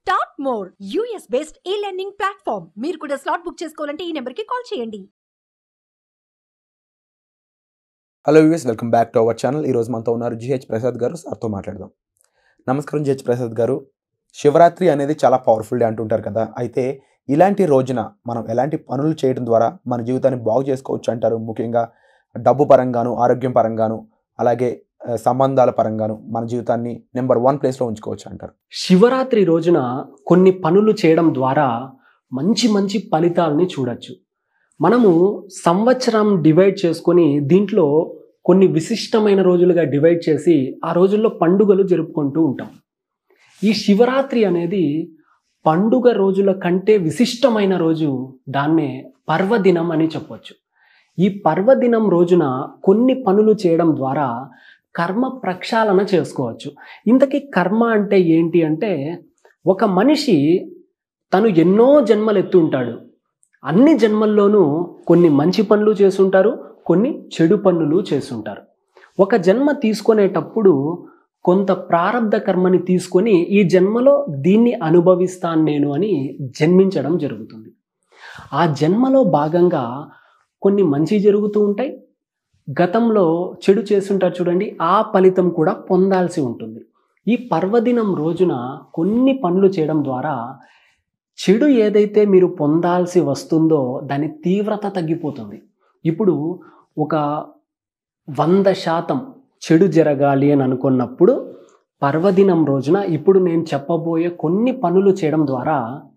top more US based e learning platform మీరు కూడా slot book చేసుకోవాలంటే ఈ నెంబర్కి కాల్ చేయండి hello US welcome back to our channel ఈరోజు మనతో ఉన్నారు జిహెచ్ ప్రసాద్ గారు సార్తో మాట్లాడదాం నమస్కారం జిహెచ్ ప్రసాద్ గారు శివరాత్రి అనేది చాలా పవర్ఫుల్ డే అంటుంటారు కదా అయితే ఇలాంటి రోజున మనం ఎలాంటి పనులు చేయడం ద్వారా మన జీవితాన్ని బాగు చేసుకోవచ్చు అంటారు ముఖ్యంగా డబ్బు పరంగాను ఆరోగ్యం పరంగాను అలాగే ఆ, సంబంధాల పరంగాను మన జీవితాన్ని నెంబర్ వన్ ప్లేస్లో ఉంచుకోవచ్చు అంటారు శివరాత్రి రోజున కొన్ని పనులు చేయడం ద్వారా మంచి మంచి ఫలితాలని చూడొచ్చు మనము సంవత్సరం డివైడ్ చేసుకొని దీంట్లో కొన్ని విశిష్టమైన రోజులుగా డివైడ్ చేసి ఆ రోజుల్లో పండుగలు జరుపుకుంటూ ఉంటాం ఈ శివరాత్రి అనేది పండుగ రోజుల కంటే విశిష్టమైన రోజు దాన్నే పర్వదినం అని చెప్పొచ్చు ఈ పర్వదినం రోజున కొన్ని పనులు చేయడం ద్వారా కర్మ ప్రక్షాళన చేసుకోవచ్చు ఇంతకీ కర్మ అంటే ఏంటి అంటే ఒక మనిషి తను ఎన్నో జన్మలు ఎత్తుంటాడు అన్ని జన్మల్లోనూ కొన్ని మంచి పనులు చేసుంటారు కొన్ని చెడు పనులు చేసుంటారు ఒక జన్మ తీసుకునేటప్పుడు కొంత ప్రారంధ కర్మని తీసుకొని ఈ జన్మలో దీన్ని అనుభవిస్తాను నేను అని జన్మించడం జరుగుతుంది ఆ జన్మలో భాగంగా కొన్ని మంచి జరుగుతూ ఉంటాయి గతంలో చెడు చేస్తుంటారు చూడండి ఆ ఫలితం కూడా పొందాల్సి ఉంటుంది ఈ పర్వదినం రోజున కొన్ని పనులు చేయడం ద్వారా చెడు ఏదైతే మీరు పొందాల్సి వస్తుందో దాని తీవ్రత తగ్గిపోతుంది ఇప్పుడు ఒక వంద శాతం చెడు జరగాలి అని అనుకున్నప్పుడు పర్వదినం రోజున ఇప్పుడు నేను చెప్పబోయే కొన్ని పనులు చేయడం ద్వారా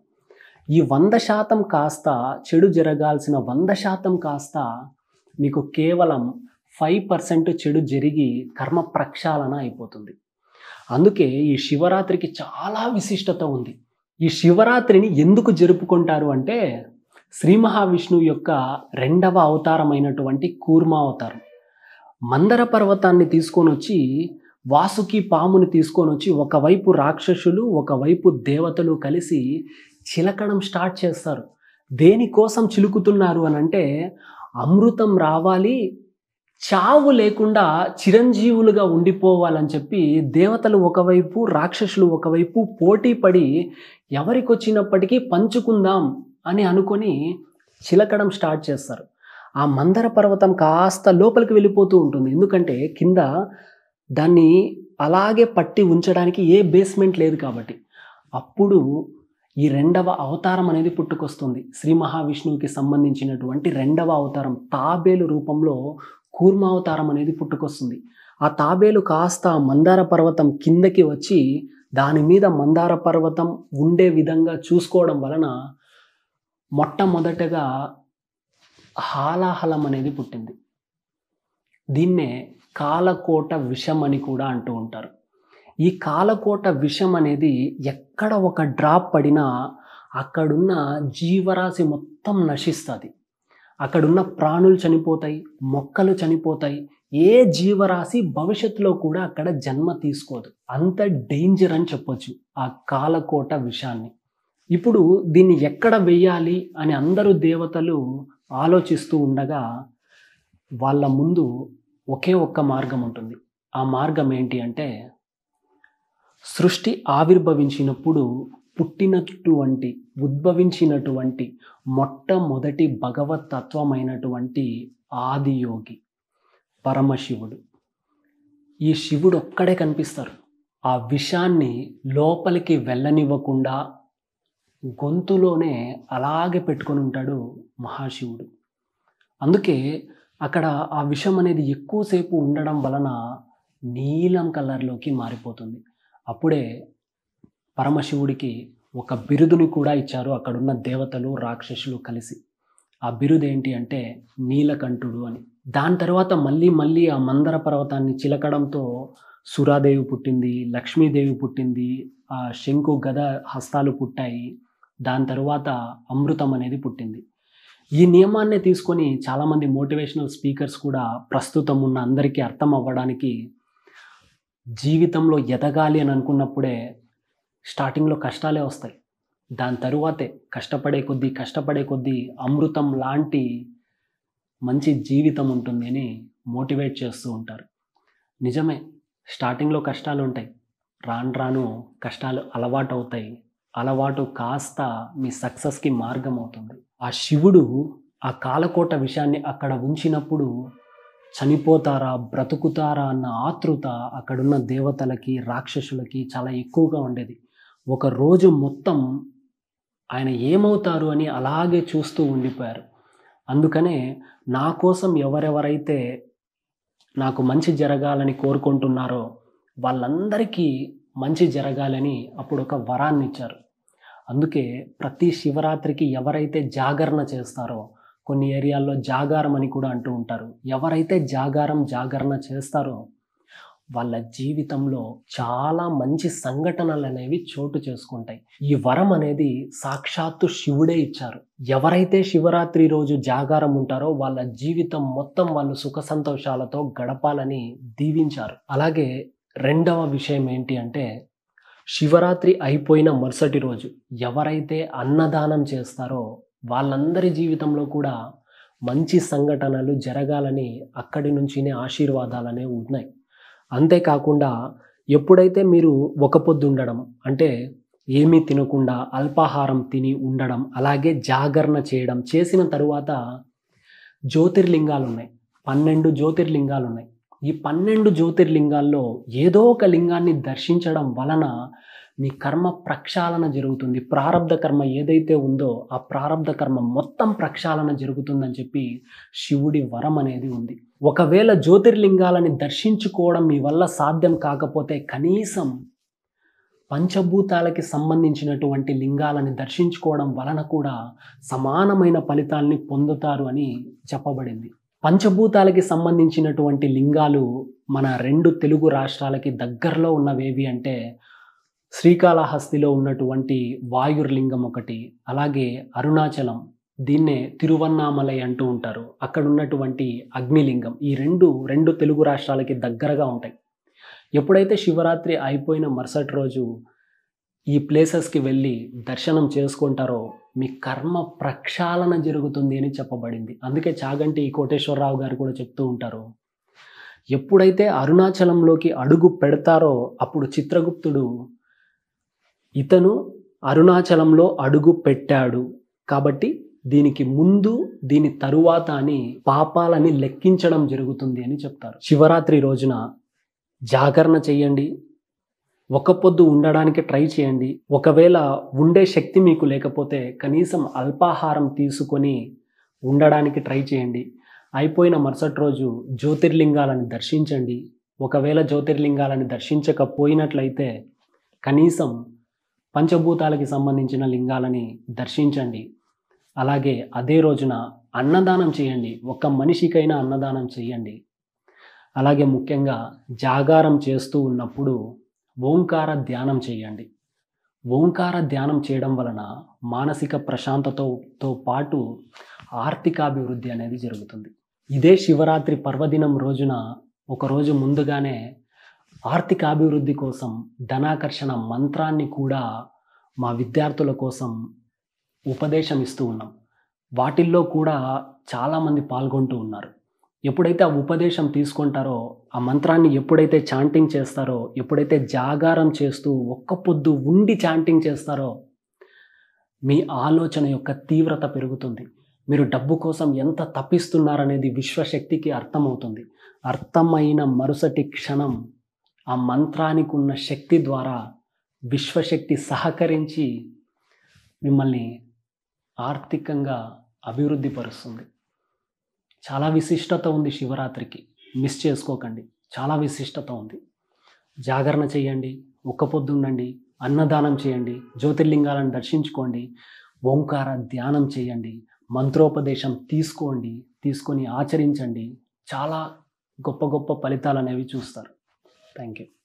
ఈ వంద శాతం కాస్త చెడు జరగాల్సిన వంద శాతం కాస్త మీకు కేవలం ఫైవ్ పర్సెంట్ చెడు జరిగి కర్మ ప్రక్షాళన అయిపోతుంది అందుకే ఈ శివరాత్రికి చాలా విశిష్టత ఉంది ఈ శివరాత్రిని ఎందుకు జరుపుకుంటారు అంటే శ్రీ మహావిష్ణువు యొక్క రెండవ అవతారమైనటువంటి కూర్మా అవతారం మందర పర్వతాన్ని తీసుకొని వచ్చి వాసుకి పాముని తీసుకొని వచ్చి ఒకవైపు రాక్షసులు ఒకవైపు దేవతలు కలిసి చిలకడం స్టార్ట్ చేస్తారు దేనికోసం చిలుకుతున్నారు అని అంటే అమృతం రావాలి చావు లేకుండా చిరంజీవులుగా ఉండిపోవాలని చెప్పి దేవతలు ఒకవైపు రాక్షసులు ఒకవైపు పోటీ పడి ఎవరికి వచ్చినప్పటికీ పంచుకుందాం అని అనుకొని చిలకడం స్టార్ట్ చేస్తారు ఆ మందర పర్వతం కాస్త లోపలికి వెళ్ళిపోతూ ఉంటుంది ఎందుకంటే కింద దాన్ని అలాగే పట్టి ఉంచడానికి ఏ బేస్మెంట్ లేదు కాబట్టి అప్పుడు ఈ రెండవ అవతారం అనేది పుట్టుకొస్తుంది శ్రీ మహావిష్ణువుకి సంబంధించినటువంటి రెండవ అవతారం తాబేలు రూపంలో కూర్మావతారం అనేది పుట్టుకొస్తుంది ఆ తాబేలు కాస్త ఆ మందార పర్వతం కిందకి వచ్చి దాని మీద మందార పర్వతం ఉండే విధంగా చూసుకోవడం వలన మొట్టమొదటగా హాలాహలం అనేది పుట్టింది దీన్నే కాలకోట విషం అని కూడా అంటూ ఉంటారు ఈ కాలకోట విషం అనేది ఎక్కడ ఒక డ్రాప్ పడినా అక్కడున్న జీవరాశి మొత్తం నశిస్తుంది అక్కడున్న ప్రాణులు చనిపోతాయి మొక్కలు చనిపోతాయి ఏ జీవరాశి భవిష్యత్తులో కూడా అక్కడ జన్మ తీసుకోదు అంత డేంజర్ అని చెప్పొచ్చు ఆ కాలకోట విషాన్ని ఇప్పుడు దీన్ని ఎక్కడ వెయ్యాలి అని అందరూ దేవతలు ఆలోచిస్తూ ఉండగా వాళ్ళ ముందు ఒకే ఒక్క మార్గం ఉంటుంది ఆ మార్గం ఏంటి అంటే సృష్టి ఆవిర్భవించినప్పుడు పుట్టినటువంటి ఉద్భవించినటువంటి మొట్టమొదటి భగవత్ తత్వమైనటువంటి ఆదియోగి పరమశివుడు ఈ శివుడు ఒక్కడే కనిపిస్తారు ఆ విషాన్ని లోపలికి వెళ్ళనివ్వకుండా గొంతులోనే అలాగే పెట్టుకొని ఉంటాడు మహాశివుడు అందుకే అక్కడ ఆ విషం అనేది ఎక్కువసేపు ఉండడం వలన నీలం కలర్లోకి మారిపోతుంది అప్పుడే పరమశివుడికి ఒక బిరుదుని కూడా ఇచ్చారు అక్కడున్న దేవతలు రాక్షసులు కలిసి ఆ బిరుదు ఏంటి అంటే నీలకంఠుడు అని దాని తర్వాత మళ్ళీ మళ్ళీ ఆ మందర పర్వతాన్ని చిలకడంతో సురాదేవి పుట్టింది లక్ష్మీదేవి పుట్టింది ఆ శంకు గద హస్తాలు పుట్టాయి దాని తర్వాత అమృతం అనేది పుట్టింది ఈ నియమాన్నే తీసుకొని చాలామంది మోటివేషనల్ స్పీకర్స్ కూడా ప్రస్తుతం ఉన్న అందరికీ అర్థం అవ్వడానికి జీవితంలో ఎదగాలి అని అనుకున్నప్పుడే స్టార్టింగ్లో కష్టాలే వస్తాయి దాని తరువాతే కష్టపడే కొద్దీ కష్టపడే కొద్దీ అమృతం లాంటి మంచి జీవితం ఉంటుంది అని మోటివేట్ చేస్తూ ఉంటారు నిజమే స్టార్టింగ్లో కష్టాలు ఉంటాయి రాను రాను కష్టాలు అలవాటు అవుతాయి అలవాటు కాస్త మీ సక్సెస్కి మార్గం అవుతుంది ఆ శివుడు ఆ కాలకోట విషయాన్ని అక్కడ ఉంచినప్పుడు చనిపోతారా బ్రతుకుతారా అన్న ఆతృత అక్కడున్న దేవతలకి రాక్షసులకి చాలా ఎక్కువగా ఉండేది ఒక రోజు మొత్తం ఆయన ఏమవుతారు అని అలాగే చూస్తూ ఉండిపోయారు అందుకనే నా కోసం ఎవరెవరైతే నాకు మంచి జరగాలని కోరుకుంటున్నారో వాళ్ళందరికీ మంచి జరగాలని అప్పుడు ఒక వరాన్ని ఇచ్చారు అందుకే ప్రతి శివరాత్రికి ఎవరైతే జాగరణ చేస్తారో కొన్ని ఏరియాల్లో జాగారం అని కూడా అంటూ ఉంటారు ఎవరైతే జాగారం జాగరణ చేస్తారో వాళ్ళ జీవితంలో చాలా మంచి సంఘటనలు అనేవి చోటు చేసుకుంటాయి ఈ వరం అనేది సాక్షాత్తు శివుడే ఇచ్చారు ఎవరైతే శివరాత్రి రోజు జాగారం ఉంటారో వాళ్ళ జీవితం మొత్తం వాళ్ళు సుఖ సంతోషాలతో గడపాలని దీవించారు అలాగే రెండవ విషయం ఏంటి అంటే శివరాత్రి అయిపోయిన మరుసటి రోజు ఎవరైతే అన్నదానం చేస్తారో వాళ్ళందరి జీవితంలో కూడా మంచి సంఘటనలు జరగాలని అక్కడి నుంచినే ఆశీర్వాదాలనే ఉన్నాయి అంతేకాకుండా ఎప్పుడైతే మీరు ఒక పొద్దు ఉండడం అంటే ఏమీ తినకుండా అల్పాహారం తిని ఉండడం అలాగే జాగరణ చేయడం చేసిన తరువాత జ్యోతిర్లింగాలు ఉన్నాయి పన్నెండు జ్యోతిర్లింగాలు ఉన్నాయి ఈ పన్నెండు జ్యోతిర్లింగాల్లో ఏదో ఒక లింగాన్ని దర్శించడం వలన మీ కర్మ ప్రక్షాళన జరుగుతుంది ప్రారంధ కర్మ ఏదైతే ఉందో ఆ ప్రారంధ కర్మ మొత్తం ప్రక్షాళన జరుగుతుందని చెప్పి శివుడి వరం అనేది ఉంది ఒకవేళ జ్యోతిర్లింగాలని దర్శించుకోవడం మీ వల్ల సాధ్యం కాకపోతే కనీసం పంచభూతాలకి సంబంధించినటువంటి లింగాలని దర్శించుకోవడం వలన కూడా సమానమైన ఫలితాల్ని పొందుతారు అని చెప్పబడింది పంచభూతాలకి సంబంధించినటువంటి లింగాలు మన రెండు తెలుగు రాష్ట్రాలకి దగ్గరలో ఉన్నవేవి అంటే శ్రీకాళహస్తిలో ఉన్నటువంటి వాయుర్లింగం ఒకటి అలాగే అరుణాచలం దీన్నే తిరువన్నామలై అంటూ ఉంటారు అక్కడ ఉన్నటువంటి అగ్నిలింగం ఈ రెండు రెండు తెలుగు రాష్ట్రాలకి దగ్గరగా ఉంటాయి ఎప్పుడైతే శివరాత్రి అయిపోయిన మరుసటి రోజు ఈ ప్లేసెస్కి వెళ్ళి దర్శనం చేసుకుంటారో మీ కర్మ ప్రక్షాళన జరుగుతుంది అని చెప్పబడింది అందుకే చాగంటి కోటేశ్వరరావు గారు కూడా చెప్తూ ఉంటారు ఎప్పుడైతే అరుణాచలంలోకి అడుగు పెడతారో అప్పుడు చిత్రగుప్తుడు ఇతను అరుణాచలంలో అడుగు పెట్టాడు కాబట్టి దీనికి ముందు దీని తరువాత అని పాపాలని లెక్కించడం జరుగుతుంది అని చెప్తారు శివరాత్రి రోజున జాగరణ చేయండి ఒక పొద్దు ఉండడానికి ట్రై చేయండి ఒకవేళ ఉండే శక్తి మీకు లేకపోతే కనీసం అల్పాహారం తీసుకొని ఉండడానికి ట్రై చేయండి అయిపోయిన మరుసటి రోజు జ్యోతిర్లింగాలను దర్శించండి ఒకవేళ జ్యోతిర్లింగాలను దర్శించకపోయినట్లయితే కనీసం పంచభూతాలకి సంబంధించిన లింగాలని దర్శించండి అలాగే అదే రోజున అన్నదానం చేయండి ఒక మనిషికైనా అన్నదానం చేయండి అలాగే ముఖ్యంగా జాగారం చేస్తూ ఉన్నప్పుడు ఓంకార ధ్యానం చేయండి ఓంకార ధ్యానం చేయడం వలన మానసిక ప్రశాంతతతో పాటు ఆర్థికాభివృద్ధి అనేది జరుగుతుంది ఇదే శివరాత్రి పర్వదినం రోజున ఒకరోజు ముందుగానే ఆర్థికాభివృద్ధి కోసం ధనాకర్షణ మంత్రాన్ని కూడా మా విద్యార్థుల కోసం ఉపదేశం ఇస్తూ ఉన్నాం వాటిల్లో కూడా చాలామంది పాల్గొంటూ ఉన్నారు ఎప్పుడైతే ఆ ఉపదేశం తీసుకుంటారో ఆ మంత్రాన్ని ఎప్పుడైతే చాంటింగ్ చేస్తారో ఎప్పుడైతే జాగారం చేస్తూ ఒక్క పొద్దు ఉండి చాంటింగ్ చేస్తారో మీ ఆలోచన యొక్క తీవ్రత పెరుగుతుంది మీరు డబ్బు కోసం ఎంత తప్పిస్తున్నారనేది విశ్వశక్తికి అర్థమవుతుంది అర్థమైన మరుసటి క్షణం ఆ మంత్రానికి ఉన్న శక్తి ద్వారా విశ్వశక్తి సహకరించి మిమ్మల్ని ఆర్థికంగా అభివృద్ధి పరుస్తుంది చాలా విశిష్టత ఉంది శివరాత్రికి మిస్ చేసుకోకండి చాలా విశిష్టత ఉంది జాగరణ చేయండి ఒక్క పొద్దు ఉండండి అన్నదానం చేయండి జ్యోతిర్లింగాలను దర్శించుకోండి ఓంకార ధ్యానం చేయండి మంత్రోపదేశం తీసుకోండి తీసుకొని ఆచరించండి చాలా గొప్ప గొప్ప ఫలితాలు అనేవి చూస్తారు థ్యాంక్ యూ